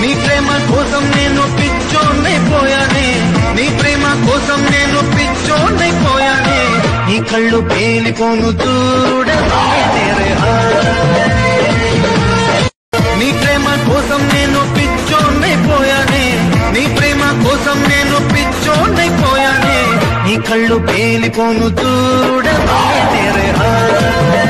నీ ప్రేమ కోసం నేను పిచ్చోన్నైపోయానే నీ ప్రేమ కోసం నేను పిచ్చోన్నైపోయానే నీ కళ్ళు పేలిపోను చూడగానే తేరే హాయ్. నీ ప్రేమ కోసం నేను పిచ్చోన్నైపోయానే నీ ప్రేమ కోసం నేను పిచ్చోన్నైపోయానే నీ కళ్ళు పేలిపోను చూడగానే తేరే హాయ్.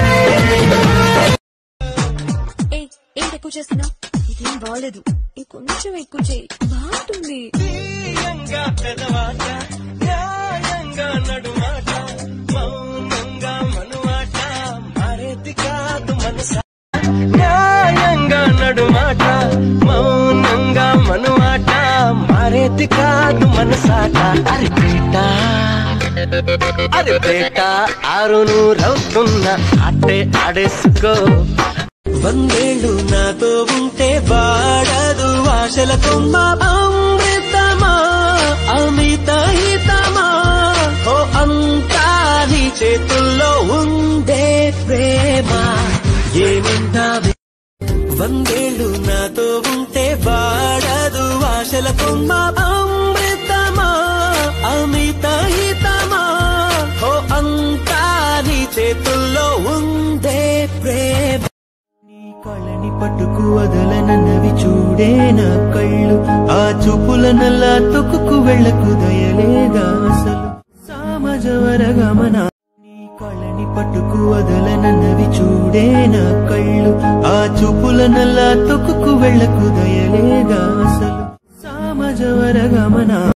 ఏ ఏంటి ఎక్కువ చేస్తున్నావు ఇదేం బాగలేదు ఇంకొంచెం ఎక్కువ చేయి బాగుంటుంది తీయంగా పెదవాట న్యాయంగా నడుమాట మౌనంగా మనుమాట మారేది కాదు మనస న్యాయంగా నడుమాట మౌనంగా మనుమాట మారేది కాదు మనసాట అరి బేట అరి బేట ఆరు నూరవుతున్న ఆటే ఆడేసుకో వందేళ్ళు నాతో ఉంటే వాడదు ఆశల కొమ్మ అమృతమా అమిత హితమా ఓ అంతా నీ చేతుల్లో ఉందే ప్రేమ ఏమంటావే వందేళ్ళు నాతో ఉంటే వాడదు ఆశల కొమ్మ అమృతమా అమిత హితమా ఓ అంతా నీ చేతుల్లో ఉందే ప్రేమ నీ కళ్ళని పట్టుకు వదలనన్నవి చూడే నా కళ్ళు ఆ చూపులనల్లా తొక్కుకు వెళ్ళకు దయలేదా అసలు సామజవర గమన నీ కళ్ళని పట్టుకు వదలనన్నవి చూడే నా కళ్ళు ఆ చూపులనల్లా తొక్కుకు వెళ్ళకు దయలేదా అసలు సామజవర గమన